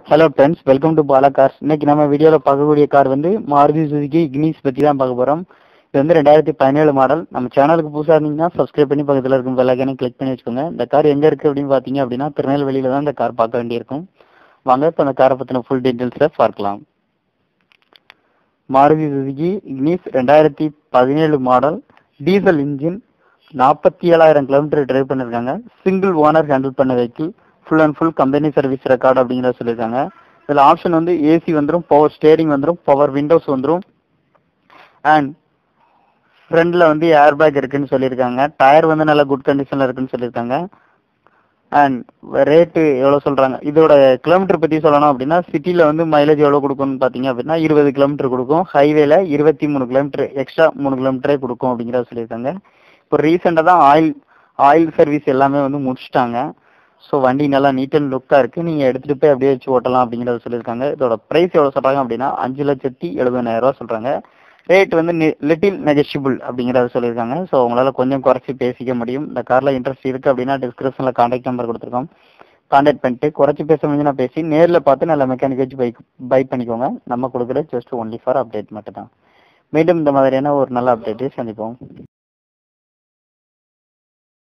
hello friends welcome to Bala cars இன்னைக்கு நம்ம வீடியோவில் பார்க்கக்கூடிய கார் வந்து மாருதி சுசுகி இக்னிஸ் பற்றி தான் பார்க்க போகிறோம் இது வந்து ரெண்டாயிரத்தி பதினேழு மாடல் நம்ம சேனலுக்கு புதுசாக இருந்தீங்கன்னா சப்ஸ்கிரைப் பண்ணி பக்கத்தில் இருக்கும் பெல்லைக்கானே கிளிக் பண்ணி வச்சுக்கோங்க இந்த கார் எங்கே இருக்குது அப்படின்னு பார்த்தீங்க அப்படின்னா திருநெல்வேலியில் தான் இந்த கார் பார்க்க வேண்டியிருக்கும் வாங்க இப்போ அந்த காரை பற்றின ஃபுல் டீட்டெயில்ஸை பார்க்கலாம் மாருதி சுசுகி இக்னிஸ் ரெண்டாயிரத்தி பதினேழு மாடல் டீசல் இன்ஜின் நாற்பத்தி ஏழாயிரம் கிலோமீட்டர் டிரைவ் பண்ணியிருக்காங்க சிங்கிள் ஓனர் ஹேண்டில் பண்ண vehicle full and full company service record அப்படிங்கிறத சொல்லியிருக்காங்க இதில் ஆப்ஷன் வந்து ஏசி வந்துடும் பவர் ஸ்டேரிங் வந்துடும் பவர் விண்டோஸ் வந்துடும் அண்ட் ஃப்ரண்டில் வந்து ஏர் பேக் இருக்குன்னு சொல்லியிருக்காங்க டயர் வந்து நல்ல குட் கண்டிஷனில் இருக்குன்னு சொல்லியிருக்காங்க அண்ட் ரேட்டு எவ்வளோ சொல்கிறாங்க இதோட கிலோமீட்டர் பற்றி சொல்லணும் அப்படின்னா சிட்டியில் வந்து மைலேஜ் எவ்வளோ கொடுக்கும்னு பார்த்தீங்க அப்படின்னா இருபது கிலோமீட்டர் கொடுக்கும் ஹைவேல இருபத்தி மூணு கிலோமீட்டர் எக்ஸ்ட்ரா மூணு கிலோமீட்டரே கொடுக்கும் அப்படிங்கிறத சொல்லியிருக்காங்க இப்போ ரீசெண்டாக தான் ஆயில் ஆயில் சர்வீஸ் எல்லாமே வந்து முடிச்சிட்டாங்க ஸோ வண்டி நல்லா நீட் அண்ட் லுக்காக இருக்குது நீங்கள் எடுத்துகிட்டு போய் அப்படியே வச்சு ஓட்டலாம் அப்படிங்கிறத சொல்லியிருக்காங்க இதோட ப்ரைஸ் எவ்வளோ சொல்கிறாங்க அப்படின்னா அஞ்சு லட்சத்தி எழுபதாயிரரூவா சொல்கிறாங்க ரேட் வந்து லிட்டில் நெகஷிபிள் அப்படிங்கிறத சொல்லியிருக்காங்க ஸோ உங்களால் கொஞ்சம் குறைச்சி பேசிக்க முடியும் இந்த காரில் இன்ட்ரெஸ்ட் இருக்குது அப்படின்னா டிஸ்கிரிப்ஷனில் காண்டாக்ட் நம்பர் கொடுத்துருக்கோம் காண்டாக்ட் பண்ணிட்டு குறைச்சி பேச முடிஞ்சுன்னா பேசி நேரில் பார்த்து நல்ல மெக்கானிக் வச்சு பைக் பை பண்ணிக்கோங்க நம்ம கொடுக்குற ஜஸ்ட் ஒன்லி ஃபார் அப்டேட் மட்டும் தான் மீண்டும் இந்த மாதிரியான ஒரு நல்ல அப்டேட்டை சந்திப்போம்